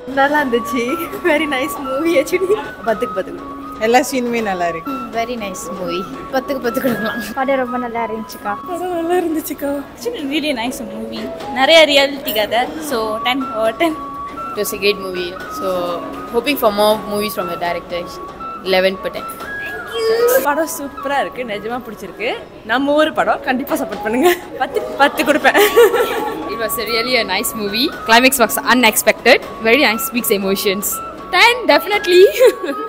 நல்லா இருந்துச்சு very nice movie actually பத்துக்கு பத்து கொடுப்பேன் எல்லா சீனுமே நல்லா இருக்கு வெரி நைஸ் மூவி பத்துக்கு பத்து கொடுக்கலாம் படம் ரொம்ப நல்லா இருந்துச்சுக்கா படம் நல்லா இருந்துச்சுக்கா really nice movie. நிறைய ரியாலிட்டி கதை so ten over ten It was a great movie. So, hoping for more movies from the director. 11 per 10. படம் சூப்பராக இருக்கு நிஜமா பிடிச்சிருக்கு நம்ம ஊர் படம் கண்டிப்பாக சப்போர்ட் பண்ணுங்க பத்து பத்து கொடுப்பேன் It was a really a nice movie. Climax was unexpected. Very nice, speaks emotions. 10, definitely.